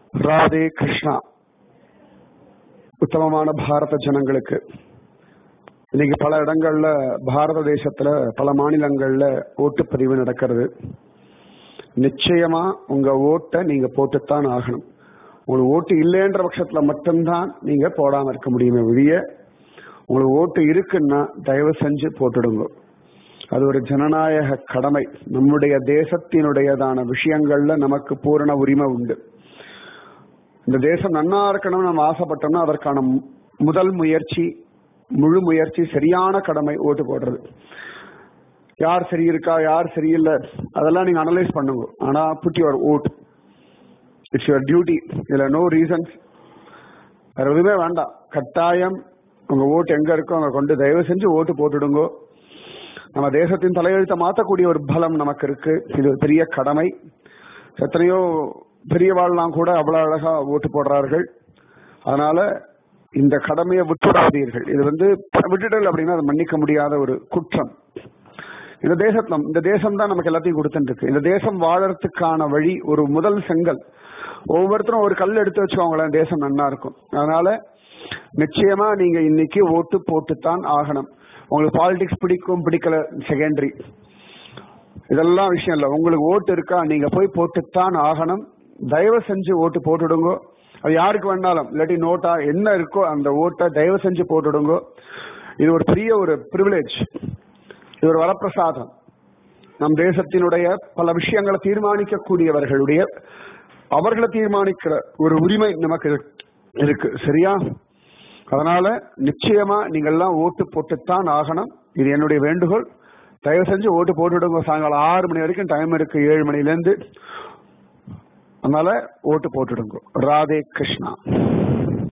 ராதே கிருஷ்ணா உத்தமமான பாரத ஜனங்களுக்கு இன்னைக்கு பல இடங்கள்ல பாரத தேசத்துல பல மாநிலங்கள்ல ஓட்டுப்பதிவு நடக்கிறது நிச்சயமா உங்க ஓட்டை நீங்க போட்டுத்தான் ஆகணும் உங்களுக்கு ஓட்டு இல்லைன்ற பட்சத்துல மட்டும்தான் நீங்க போடாம இருக்க முடியுமே ஒழிய உங்களுக்கு ஓட்டு இருக்குன்னா தயவு செஞ்சு போட்டுடுங்க அது ஒரு ஜனநாயக கடமை நம்முடைய தேசத்தினுடையதான விஷயங்கள்ல நமக்கு பூரண உரிமை உண்டு இந்த தேசம் நன்னா இருக்கணும்னு நம்ம ஆசைப்பட்டோம்னா அதற்கான முதல் முயற்சி முழு முயற்சி சரியான கடமை ஓட்டு போடுறது யார் சரி இருக்கா யார் சரியில்லை அதெல்லாம் நீங்க அனலைஸ் பண்ணுங்க ஆனா put your vote it's your duty இதுல நோ ரீசன்ஸ் வேற எதுவுமே வேண்டாம் கட்டாயம் உங்க ஓட்டு எங்க இருக்கோ அங்க கொண்டு தயவு செஞ்சு ஓட்டு போட்டுடுங்க நம்ம தேசத்தின் தலையெழுத்தை மாற்றக்கூடிய ஒரு பலம் நமக்கு இருக்கு இது ஒரு பெரிய கடமை எத்தனையோ பெரியவாள்லாம் கூட அவ்வளவு அழகா ஓட்டு போடுறார்கள் அதனால இந்த கடமையை விட்டுடாதீர்கள் இது வந்து விட்டுடல் அப்படின்னா அது மன்னிக்க முடியாத ஒரு குற்றம் இந்த தேசத்துல இந்த தேசம் தான் நமக்கு எல்லாத்தையும் கொடுத்துட்டு இருக்கு இந்த தேசம் வாழறதுக்கான வழி ஒரு முதல் செங்கல் ஒவ்வொருத்தரும் ஒரு கல் எடுத்து வச்சுக்கோங்களேன் தேசம் நன்னா இருக்கும் அதனால நிச்சயமா நீங்க இன்னைக்கு ஓட்டு போட்டுத்தான் ஆகணும் உங்களுக்கு பாலிடிக்ஸ் பிடிக்கும் பிடிக்கல செகண்டரி இதெல்லாம் விஷயம் இல்லை உங்களுக்கு ஓட்டு இருக்கா நீங்க போய் போட்டுத்தான் ஆகணும் தயவு செஞ்சு ஓட்டு போட்டுடுங்க அது யாருக்கு வேணாலும் இல்லாட்டி நோட்டா என்ன இருக்கோ அந்த ஓட்டை தயவு செஞ்சு போட்டுடுங்க இது ஒரு பெரிய ஒரு ப்ரிவிலேஜ் இது ஒரு வரப்பிரசாதம் நம் தேசத்தினுடைய பல விஷயங்களை தீர்மானிக்கக்கூடியவர்களுடைய அவர்களை தீர்மானிக்கிற ஒரு உரிமை நமக்கு இருக்கு சரியா அதனால நிச்சயமா நீங்க எல்லாம் ஓட்டு போட்டுத்தான் ஆகணும் இது என்னுடைய வேண்டுகோள் தயவு செஞ்சு ஓட்டு போட்டுடுங்க சாயங்காலம் ஆறு மணி வரைக்கும் டைம் இருக்கு ஏழு மணில இருந்து அதனால ஓட்டு போட்டுடுங்க ராதே கிருஷ்ணா